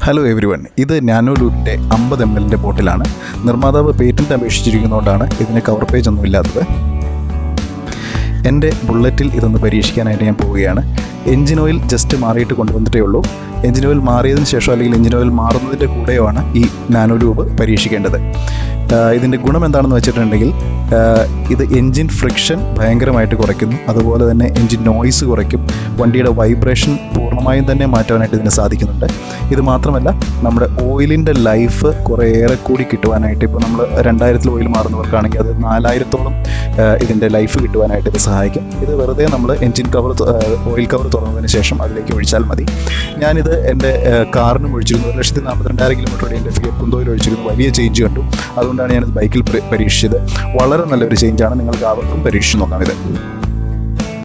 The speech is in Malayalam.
ഹലോ എവരി വൺ ഇത് നാനോലൂരിൻ്റെ അമ്പത് എം എല്ലിൻ്റെ ബോട്ടിലാണ് നിർമ്മാതാവ് പേറ്റൻറ്റ് അപേക്ഷിച്ചിരിക്കുന്നതുകൊണ്ടാണ് ഇതിന് കവർ പേജ് ഒന്നും ഇല്ലാത്തത് എൻ്റെ ബുള്ളറ്റിൽ ഇതൊന്ന് പരീക്ഷിക്കാനായിട്ട് ഞാൻ പോവുകയാണ് എഞ്ചിൻ ഓയിൽ ജസ്റ്റ് മാറിയിട്ട് കൊണ്ടുവന്നിട്ടേ ഉള്ളൂ എഞ്ചിൻ ഓയിൽ മാറിയതിന് ശേഷം അല്ലെങ്കിൽ എഞ്ചിൻ ഓയിൽ മാറുന്നതിൻ്റെ കൂടെയുമാണ് ഈ നാനോ ട്യൂബ് പരീക്ഷിക്കേണ്ടത് ആഹ് ഇതിൻ്റെ ഗുണം എന്താണെന്ന് വെച്ചിട്ടുണ്ടെങ്കിൽ ആഹ് ഇത് എൻജിൻ ഫ്രിക്ഷൻ ഭയങ്കരമായിട്ട് കുറയ്ക്കുന്നു അതുപോലെ തന്നെ എൻജിൻ നോയ്സ് കുറയ്ക്കും വണ്ടിയുടെ വൈബ്രേഷൻ പൂർണ്ണമായും തന്നെ മാറ്റാനായിട്ട് ഇതിന് സാധിക്കുന്നുണ്ട് ഇത് മാത്രമല്ല നമ്മുടെ ഓയിലിൻ്റെ ലൈഫ് കുറേയേറെ കൂടി കിട്ടുവാനായിട്ട് ഇപ്പോൾ നമ്മൾ രണ്ടായിരത്തിൽ ഓയിൽ മാറുന്നവർക്കാണെങ്കിൽ അത് നാലായിരത്തോളം ആഹ് ഇതിൻ്റെ ലൈഫ് കിട്ടുവാനായിട്ട് ഇത് സഹായിക്കും ഇത് വെറുതെ നമ്മൾ എൻജിൻ കവർ ഓയിൽ കവർ തുറന്നതിന് ശേഷം അതിലേക്ക് ഒഴിച്ചാൽ മതി ഞാനിത് എൻ്റെ ആഹ് കാറിനും ഒഴിച്ചിരുന്നു ഒരു ലക്ഷത്തി നാൽപ്പത്തിരണ്ടായിരം കിലോമീറ്റർ എൻ്റെ ഫിയറ്റ് കുന്തോയിൽ ഒഴിച്ചിരുന്നു വലിയ ചേഞ്ച് കണ്ടു അതുകൊണ്ടാണ് ഞാനിത് ബൈക്കിൽ പരീക്ഷിച്ചത് വളരെ നല്ലൊരു ചേഞ്ചാണ് നിങ്ങൾക്ക് ആവർക്കും പരീക്ഷിച്ച് നോക്കാം ഇത്